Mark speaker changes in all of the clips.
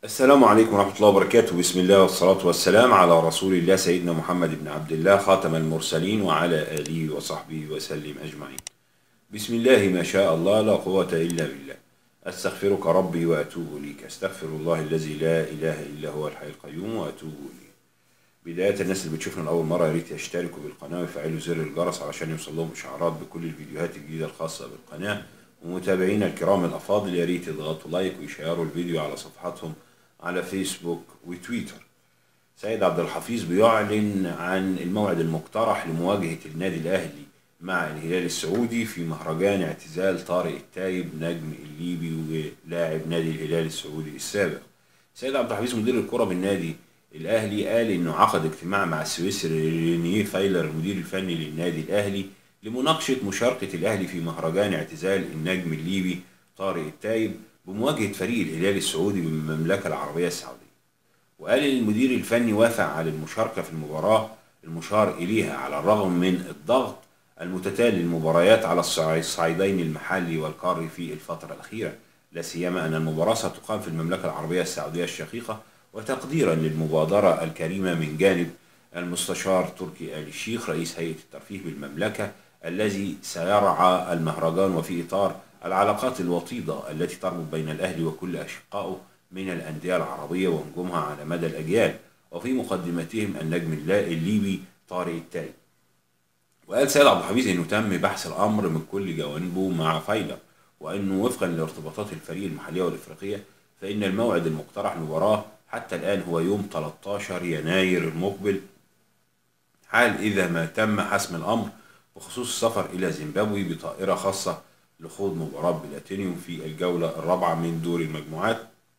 Speaker 1: السلام عليكم ورحمة الله وبركاته بسم الله والصلاة والسلام على رسول الله سيدنا محمد بن عبد الله خاتم المرسلين وعلى آله وصحبه وسلم أجمعين بسم الله ما شاء الله لا قوة إلا بالله أستغفرك ربي وأتوب إليك أستغفر الله الذي لا إله إلا هو الحي القيوم وأتوب إليه بداية الناس اللي بتشوفنا لأول مرة يا ريت يشتركوا بالقناة ويفعلوا زر الجرس علشان يوصل لهم إشعارات بكل الفيديوهات الجديدة الخاصة بالقناة ومتابعينا الكرام الأفاضل يا ريت يضغطوا لايك ويشيروا الفيديو على صفحاتهم على فيسبوك وتويتر سيد عبد الحفيظ بيعلن عن الموعد المقترح لمواجهة النادي الأهلي مع الهلال السعودي في مهرجان اعتزال طارق التايب نجم الليبي ولاعب نادي الهلال السعودي السابق سيد عبد الحفيظ مدير الكرة بالنادي الأهلي قال إنه عقد اجتماع مع السويسري رينيه فايلر المدير الفني للنادي الأهلي لمناقشة مشاركة الأهلي في مهرجان اعتزال النجم الليبي طارق التايب بمواجهة فريق الهلال السعودي بالمملكة العربية السعودية وقال المدير الفني وافق على المشاركة في المباراة المشار إليها على الرغم من الضغط المتتالي للمباريات على الصعيدين المحلي والقاري في الفترة الأخيرة لا سيما أن المباراة ستقام في المملكة العربية السعودية الشقيقة وتقديرا للمبادرة الكريمة من جانب المستشار تركي آل الشيخ رئيس هيئة الترفيه بالمملكة الذي سيرعى المهرجان وفي إطار العلاقات الوطيدة التي تربط بين الأهلي وكل أشقائه من الأندية العربية ونجومها على مدى الأجيال وفي مقدمتهم النجم الليبي طارق التاي وقال سيد عبد الحفيظ انه تم بحث الامر من كل جوانبه مع فايلر وانه وفقا لارتباطات الفريق المحليه والافريقيه فان الموعد المقترح للمباراه حتى الان هو يوم 13 يناير المقبل حال اذا ما تم حسم الامر بخصوص السفر الى زيمبابوي بطائره خاصه لخوض مباراة بلاتينيوم في الجولة الرابعة من دور المجموعات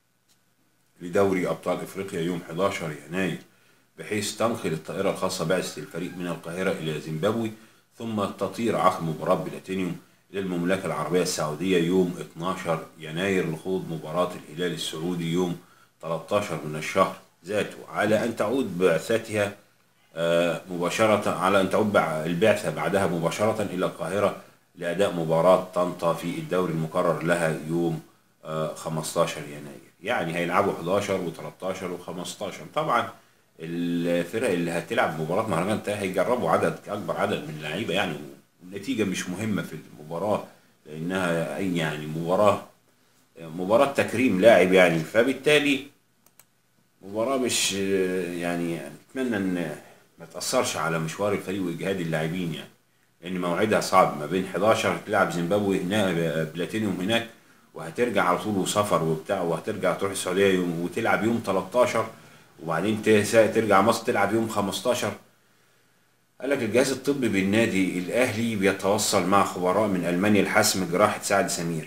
Speaker 1: لدوري أبطال إفريقيا يوم 11 يناير بحيث تنقل الطائرة الخاصة بعثة الفريق من القاهرة إلى زيمبابوي ثم تطير عقب مباراة بلاتينيوم إلى المملكة العربية السعودية يوم 12 يناير لخوض مباراة الهلال السعودي يوم 13 من الشهر ذاته على أن تعود بعثتها مباشرة على أن تعود البعثة بعدها مباشرة إلى القاهرة لأداء مباراة طنطا في الدوري المقرر لها يوم 15 يناير يعني هيلعبوا 11 و13 و15 طبعا الفرق اللي هتلعب مباراة مهرجان هيجربوا عدد أكبر عدد من اللعيبة يعني والنتيجة مش مهمة في المباراة لأنها أي يعني مباراة مباراة تكريم لاعب يعني فبالتالي مباراة مش يعني أتمنى إن ما تأثرش على مشوار الفريق وإجهاد اللاعبين يعني لان موعدها صعب ما بين 11 تلعب زيمبابوي هنا بلاتينيوم هناك وهترجع على طول وسفر وبتاع وهترجع تروح السعوديه يوم وتلعب يوم 13 وبعدين ترجع مصر تلعب يوم 15 قال لك الجهاز الطبي بالنادي الاهلي بيتواصل مع خبراء من المانيا لحسم جراحه سعد سمير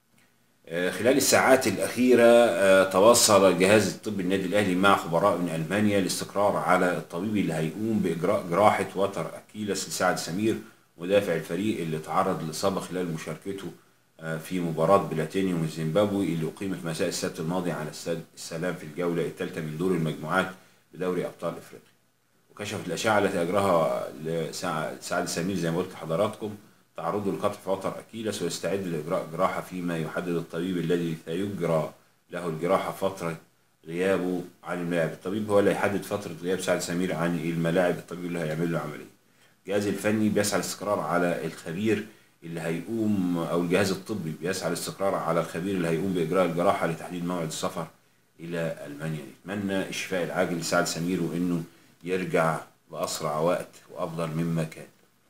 Speaker 1: خلال الساعات الأخيرة تواصل الجهاز الطبي النادي الأهلي مع خبراء من ألمانيا للاستقرار على الطبيب اللي هيقوم بإجراء جراحة وتر أكيلس لسعد سمير مدافع الفريق اللي تعرض لإصابة خلال مشاركته في مباراة بلاتينيوم الزيمبابوي اللي أقيمت مساء السبت الماضي على استاد السلام في الجولة الثالثة من دور المجموعات بدوري أبطال إفريقيا. وكشفت الأشعة التي أجراها سعد سمير زي ما قلت لحضراتكم تعرضه لقطع وتر أكيلس ويستعد لإجراء جراحة فيما يحدد الطبيب الذي سيجرى له الجراحة فترة غيابه عن الملاعب الطبيب هو اللي هيحدد فترة غياب سعد سمير عن الملاعب الطبيب اللي هيعمل له عملية الجهاز الفني بيسعى الاستقرار على الخبير اللي هيقوم أو الجهاز الطبي بيسعى الاستقرار على الخبير اللي هيقوم بإجراء الجراحة لتحديد موعد السفر إلى ألمانيا نتمنى الشفاء العاجل لسعد سمير وإنه يرجع بأسرع وقت وأفضل مما كان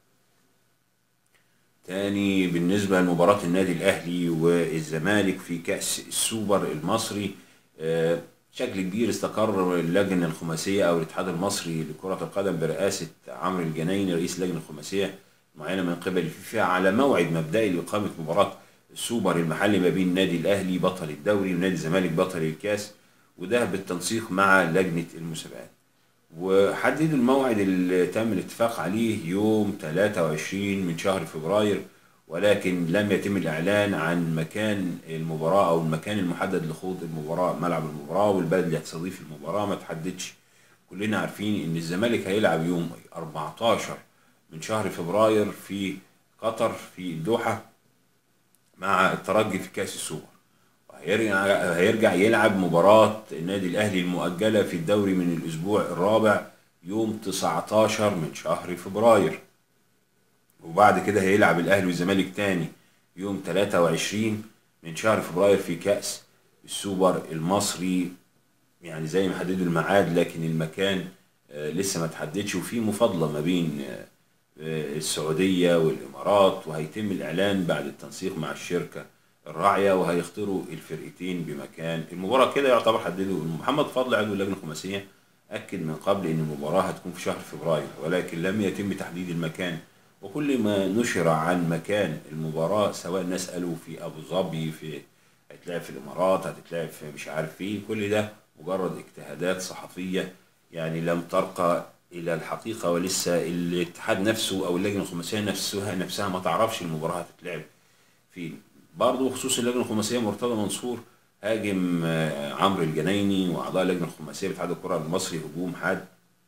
Speaker 1: تاني بالنسبة لمباراة النادي الأهلي والزمالك في كأس السوبر المصري بشكل كبير استقر اللجنة الخماسية أو الاتحاد المصري لكرة القدم برئاسة عمرو الجنايني رئيس اللجنة الخماسية معينة من قبل الفيفا على موعد مبدئي لإقامة مباراة السوبر المحلي ما بين النادي الأهلي بطل الدوري ونادي الزمالك بطل الكاس وده بالتنسيق مع لجنة المسابقات وحددوا الموعد اللي تم الاتفاق عليه يوم 23 من شهر فبراير ولكن لم يتم الإعلان عن مكان المباراة أو المكان المحدد لخوض المباراة ملعب المباراة والبلد اللي هتستضيف المباراة ما تحددش كلنا عارفين إن الزمالك هيلعب يوم 14 من شهر فبراير في قطر في الدوحة مع الترجي في كأس السوبر هيرجع هيرجع يلعب مباراة النادي الأهلي المؤجلة في الدوري من الأسبوع الرابع يوم 19 من شهر فبراير وبعد كده هيلعب الأهلي والزمالك تاني يوم 23 من شهر فبراير في كأس السوبر المصري يعني زي ما حددوا الميعاد لكن المكان آه، لسه ما تحددش وفي مفاضلة ما بين آه، آه، السعودية والإمارات وهيتم الإعلان بعد التنسيق مع الشركة الراعية وهيختاروا الفرقتين بمكان المباراة كده يعتبر حددوا محمد فضل عضو اللجنة الخماسية أكد من قبل إن المباراة هتكون في شهر فبراير ولكن لم يتم تحديد المكان وكل ما نشر عن مكان المباراة سواء الناس قالوا في أبو ظبي في هتتلعب في الإمارات هتتلعب في مش عارف فين كل ده مجرد اجتهادات صحفية يعني لم ترقى إلى الحقيقة ولسه الاتحاد نفسه أو اللجنة الخماسية نفسها نفسها ما تعرفش المباراة هتتلعب فين برضه بخصوص اللجنة الخماسية مرتضى منصور هاجم آه، عمرو الجنايني وأعضاء اللجنة الخماسية باتحاد الكرة المصري هجوم حاد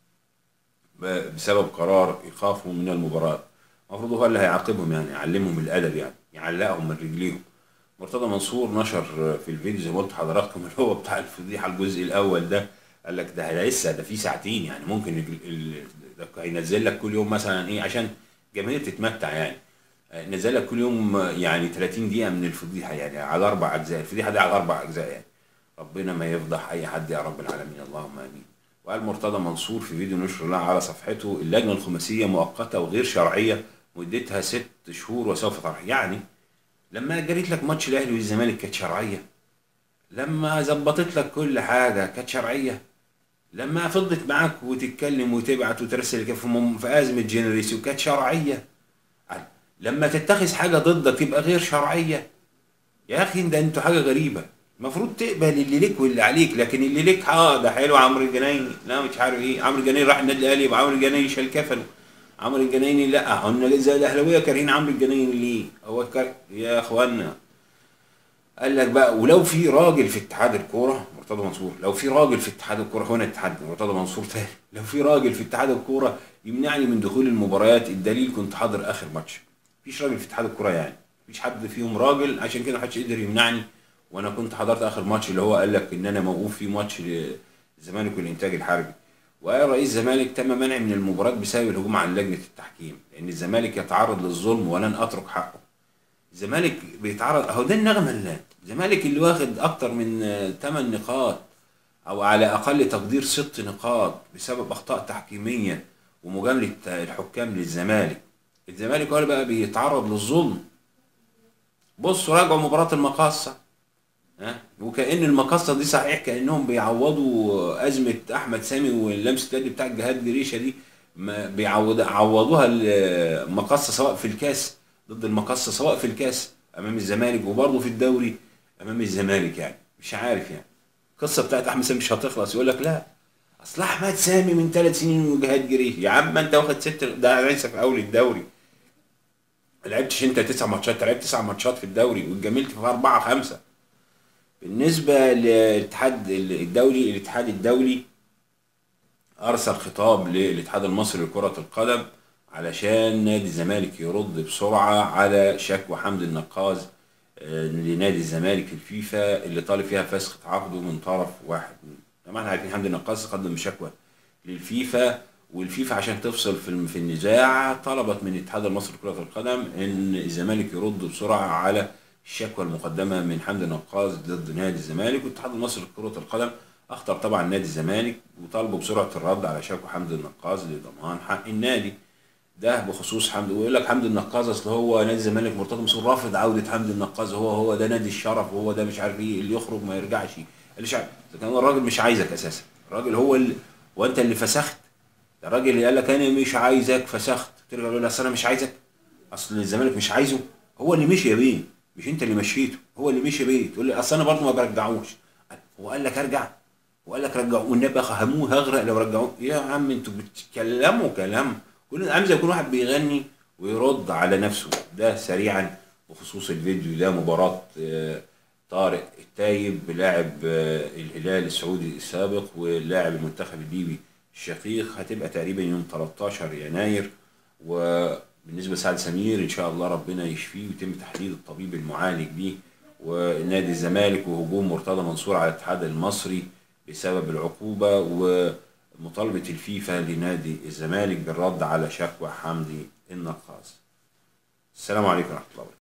Speaker 1: ب- بسبب قرار إيقافهم من المباراة المفروض هو اللي هيعاقبهم يعني يعلمهم الأدب يعني يعلقهم من رجليهم مرتضى منصور نشر في الفيديو زي ما قلت لحضراتكم اللي هو بتاع الفضيحة الجزء الأول ده قال لك ده لسه ده في ساعتين يعني ممكن ال- ال- ده هينزل لك كل يوم مثلا إيه عشان الجماهير تتمتع يعني نزل لك كل يوم يعني 30 دقيقة من الفضيحة يعني على أربع أجزاء الفضيحة دي على أربع أجزاء يعني ربنا ما يفضح أي حد يا رب العالمين اللهم آمين وقال مرتضى منصور في فيديو نشر له على صفحته اللجنة الخماسية مؤقتة وغير شرعية مدتها ست شهور وسوف ترحل يعني لما جريت لك ماتش الأهلي والزمالك كانت شرعية لما ظبطت لك كل حاجة كانت شرعية لما فضت معاك وتتكلم وتبعت وترسل كده في مم- في أزمة جنريسيو كانت شرعية لما تتخذ حاجة ضدك تبقى غير شرعية يا أخي ده أنتوا حاجة غريبة المفروض تقبل اللي ليك واللي عليك لكن اللي ليك اه ده حلو عمرو الجنايني لا مش عارف ايه عمرو الجنايني راح النادي الاهلي يبقى عمرو الجنايني شال كفنه عمرو الجنايني لا هم زي الاهلاويه كارهين عمرو الجنايني ليه؟ هو كار... يا اخوانا قال لك بقى ولو في راجل في اتحاد الكوره مرتضى منصور لو في راجل في اتحاد الكوره هنا اتحاد مرتضى منصور تاني لو في راجل في اتحاد الكوره يمنعني من دخول المباريات الدليل كنت حاضر اخر ماتش مفيش راجل في اتحاد الكوره يعني مفيش حد فيهم راجل عشان كده محدش قدر يمنعني وانا كنت حضرت اخر ماتش اللي هو قال لك ان انا موقوف في ماتش للزمالك والانتاج الحربي وقال رئيس الزمالك تم منع من المباراه بسبب الهجوم على لجنه التحكيم لان الزمالك يتعرض للظلم ولن اترك حقه الزمالك بيتعرض اهو ده النغمه اللي الزمالك اللي واخد اكتر من 8 نقاط او على اقل تقدير ست نقاط بسبب اخطاء تحكيميه ومجامله الحكام للزمالك الزمالك هو اللي بقى بيتعرض للظلم بصوا راجعوا مباراه المقاصه ها وكأن المقصة دي صحيح كأنهم بيعوضوا أزمة أحمد سامي واللمس اليد بتاع الجهاد جريشة دي ما بيعوض عوضوها المقصة سواء في الكاس ضد المقصة سواء في الكاس أمام الزمالك وبرضه في الدوري أمام الزمالك يعني مش عارف يعني القصة بتاعت أحمد سامي مش هتخلص يقول لك لا أصل أحمد سامي من ثلاث سنين وجهاد جريشة يا عم أنت واخد ست ده لسه في أول الدوري لعبتش أنت تسع ماتشات لعبت تسع ماتشات في الدوري واتجملت في أربعة خمسة بالنسبة للاتحاد الدولي الاتحاد الدولي أرسل خطاب للاتحاد المصري لكرة القدم علشان نادي الزمالك يرد بسرعة على شكوى حمد النقاز آه، لنادي الزمالك في الفيفا اللي طالب فيها فسخ عقده من طرف واحد طبعا احنا عارفين حمد النقاز قدم شكوى للفيفا والفيفا عشان تفصل في الم- في النزاع طلبت من الاتحاد المصري لكرة القدم ان الزمالك يرد بسرعة على الشكوى المقدمة من حمد النقاز ضد نادي الزمالك والاتحاد المصري لكرة القدم اخطر طبعا نادي الزمالك وطالبوا بسرعة الرد على شكوى حمد النقاز لضمان حق النادي ده بخصوص حمد ويقول لك حمد النقاز اصل هو نادي الزمالك مرتضى منصور رافض عوده حمد النقاز هو هو ده نادي الشرف وهو ده مش عارف ايه اللي يخرج ما يرجعش اللي مش عارف إذا كان الراجل مش عايزك اساسا الراجل هو اللي وانت اللي فسخت ده الراجل اللي قال لك انا مش عايزك فسخت ترجع تقول له اصل انا مش عايزك اصل الزمالك مش عايزه هو اللي مشي يا بيه مش انت اللي مشيته هو اللي مشي بيه تقول لي اصل انا برضه ما برجعوش هو قال لك ارجع وقال لك رجعوه والنبي هموه هغرق لو رجعوه يا عم انتوا بتتكلموا كلام كل عامل زي يكون واحد بيغني ويرد على نفسه ده سريعا بخصوص الفيديو ده مباراة آه، طارق التايب بلاعب آه، الهلال السعودي السابق ولاعب المنتخب الليبي الشقيق هتبقى تقريبا يوم 13 يناير وبالنسبة لسعد سمير ان شاء الله ربنا يشفيه ويتم تحديد الطبيب المعالج ليه ونادي الزمالك وهجوم مرتضى منصور على الاتحاد المصري بسبب العقوبة ومطالبة الفيفا لنادي الزمالك بالرد على شكوى حمدي النقاز السلام عليكم ورحمة الله وبركاته